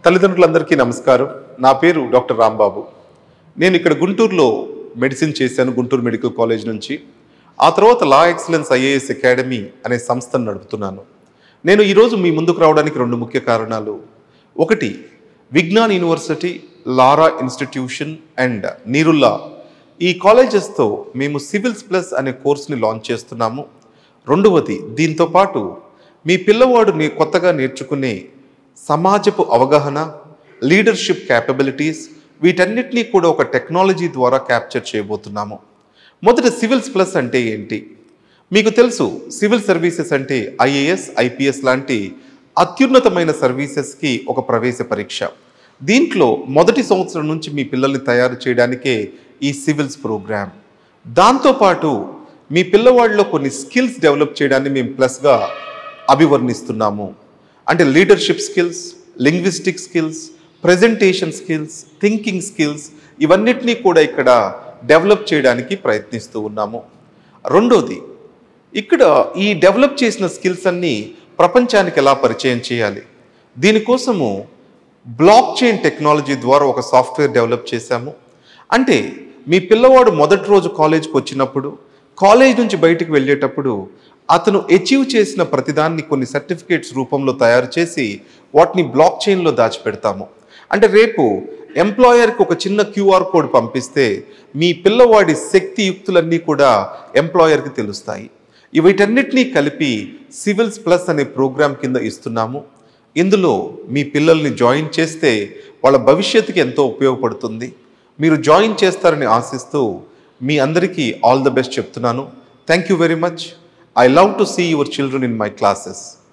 తల్లిదండ్రులందరికీ నమస్కారం నా పేరు డాక్టర్ రాంబాబు నేను ఇక్కడ గుంటూరులో మెడిసిన్ చేశాను గుంటూరు మెడికల్ కాలేజ్ నుంచి ఆ తర్వాత లా ఎక్సలెన్స్ ఐఏఎస్ అకాడమీ అనే సంస్థను నడుపుతున్నాను నేను ఈరోజు మీ ముందుకు రావడానికి రెండు ముఖ్య కారణాలు ఒకటి Vignan university Lara institution and Nirula ఈ కాలేజెస్తో మేము సివిల్స్ ప్లస్ అనే కోర్సుని లాంచ్ చేస్తున్నాము రెండవది దీంతో పాటు మీ పిల్లవాడు నే కొత్తగా నేర్చుకునే సమాజపు అవగాహన లీడర్షిప్ క్యాపబిలిటీస్ వీటన్నిటినీ కూడా ఒక టెక్నాలజీ ద్వారా క్యాప్చర్ చేయబోతున్నాము మొదట సివిల్స్ ప్లస్ అంటే ఏంటి మీకు తెలుసు సివిల్ సర్వీసెస్ అంటే ఐఏఎస్ ఐపీఎస్ లాంటి అత్యున్నతమైన సర్వీసెస్కి ఒక ప్రవేశ పరీక్ష దీంట్లో మొదటి సంవత్సరం నుంచి మీ పిల్లల్ని తయారు చేయడానికే ఈ సివిల్స్ ప్రోగ్రామ్ దాంతోపాటు మీ పిల్లవాడిలో కొన్ని స్కిల్స్ డెవలప్ చేయడాన్ని మేము ప్లస్గా అభివర్ణిస్తున్నాము అంటే leadership skills linguistic skills presentation skills thinking skills ఇవన్నిటినీ కూడా ఇక్కడ డెవలప్ చేయడానికి ప్రయత్నిస్తూ ఉన్నాము రెండోది ఇక్కడ ఈ డెవలప్ చేసిన స్కిల్స్ అన్నీ ప్రపంచానికి ఎలా పరిచయం చేయాలి దీనికోసము బ్లాక్ చైన్ టెక్నాలజీ ద్వారా ఒక సాఫ్ట్వేర్ డెవలప్ చేశాము అంటే మీ పిల్లవాడు మొదటి రోజు కాలేజ్కి వచ్చినప్పుడు కాలేజ్ నుంచి బయటికి వెళ్ళేటప్పుడు అతను అచీవ్ చేసిన ప్రతిదాన్ని కొన్ని సర్టిఫికేట్స్ రూపంలో తయారు చేసి వాటిని బ్లాక్ చైన్లో దాచిపెడతాము అంటే రేపు ఎంప్లాయర్కి ఒక చిన్న క్యూఆర్ కోడ్ పంపిస్తే మీ పిల్లవాడి శక్తి యుక్తులన్నీ కూడా ఎంప్లాయర్కి తెలుస్తాయి వీటన్నిటినీ కలిపి సివిల్స్ ప్లస్ అనే ప్రోగ్రాం కింద ఇస్తున్నాము ఇందులో మీ పిల్లల్ని జాయిన్ చేస్తే వాళ్ళ భవిష్యత్తుకి ఎంతో ఉపయోగపడుతుంది మీరు జాయిన్ చేస్తారని ఆశిస్తూ మీ అందరికీ ఆల్ ద బెస్ట్ చెప్తున్నాను thank you very much I love to see your children in my classes